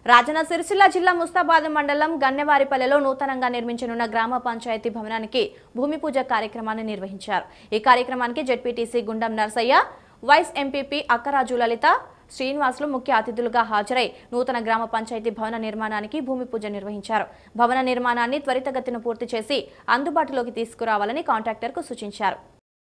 రాజన్న సిరిసిల్ల జిల్లా ముస్తాబాద్ మండలం గన్నెవారిపల్లెలో నూతనంగా నిర్మించనున్న గ్రామ పంచాయతీ భవనానికి భూమి పూజ కార్యక్రమాన్ని నిర్వహించారు ఈ కార్యక్రమానికి ZPTC Gundam Narsaiah vice MPP Akkaraju Lalitha Srinivasulu ముఖ్య అతిథులుగా హాజరై నూతన గ్రామ పంచాయతీ భవన నిర్మాణానికి భూమి పూజ నిర్వహించారు భవన నిర్మాణాన్ని త్వరితగతిన పూర్తి చేసి అందుబాటులోకి తీసుకురావాలని కాంట్రాక్టర్కు సూచించారు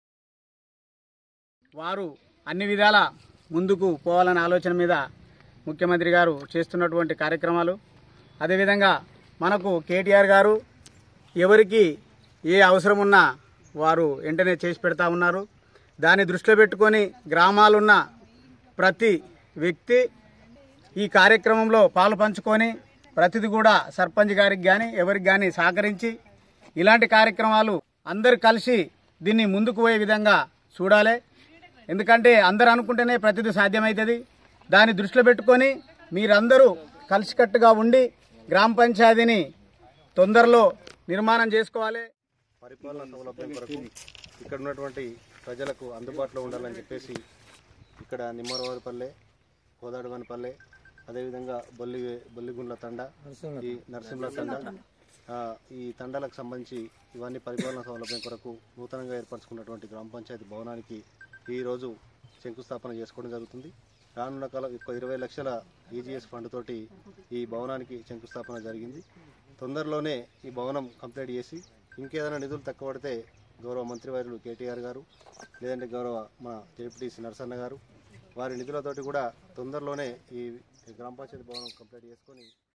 వారు అన్ని విధాల ముందుకు పోవాలనే ఆలోచన మీద ముఖ్యమంత్రి గారు చేస్తున్నటువంటి కార్యక్రమాలు అదేవిధంగా మనకు కేటీఆర్ గారు ఎవరికి ఏ అవసరం ఉన్నా వారు వెంటనే చేసి పెడతా ఉన్నారు దాన్ని దృష్టిలో పెట్టుకొని గ్రామాలున్న ప్రతి వ్యక్తి ఈ కార్యక్రమంలో పాలు పంచుకొని ప్రతిది కూడా సర్పంచ్ గారికి కానీ ఎవరికి కానీ సహకరించి ఇలాంటి కార్యక్రమాలు అందరు కలిసి దీన్ని ముందుకు పోయే విధంగా చూడాలి ఎందుకంటే అందరు అనుకుంటేనే ప్రతిదీ సాధ్యమవుతుంది దాన్ని దృష్టిలో పెట్టుకొని మీరందరూ కలిసికట్టుగా ఉండి గ్రామ పంచాయతీని తొందరలో నిర్మాణం చేసుకోవాలి పరిపాలన సౌలభ్యం కొరకు ఇక్కడ ఉన్నటువంటి ప్రజలకు అందుబాటులో ఉండాలని చెప్పేసి ఇక్కడ నిమ్మరవారిపల్లె కోదాడవనిపల్లె అదేవిధంగా బొల్లి బొల్లిగుండ్ల తండ ఈ నరసింహ తండ ఆ, ఈ తండాలకు సంబంధించి ఇవన్నీ పరిపాలన సౌలభ్యం కొరకు నూతనంగా ఏర్పరచుకున్నటువంటి గ్రామ పంచాయతీ భవనానికి ఈరోజు శంకుస్థాపన చేసుకోవడం జరుగుతుంది రానున్న కాలం ఒక ఇరవై లక్షల ఈజీఎస్ ఫండ్ తోటి ఈ భవనానికి శంకుస్థాపన జరిగింది తొందరలోనే ఈ భవనం కంప్లీట్ చేసి ఇంకేదైనా నిధులు తక్కువ పడితే గౌరవ మంత్రివర్యులు కేటీఆర్ గారు లేదంటే గౌరవ మన జెడ్పీటీసీ నరసన్న గారు వారి నిధులతోటి కూడా తొందరలోనే ఈ గ్రామ పంచాయతీ భవనం కంప్లీట్ చేసుకొని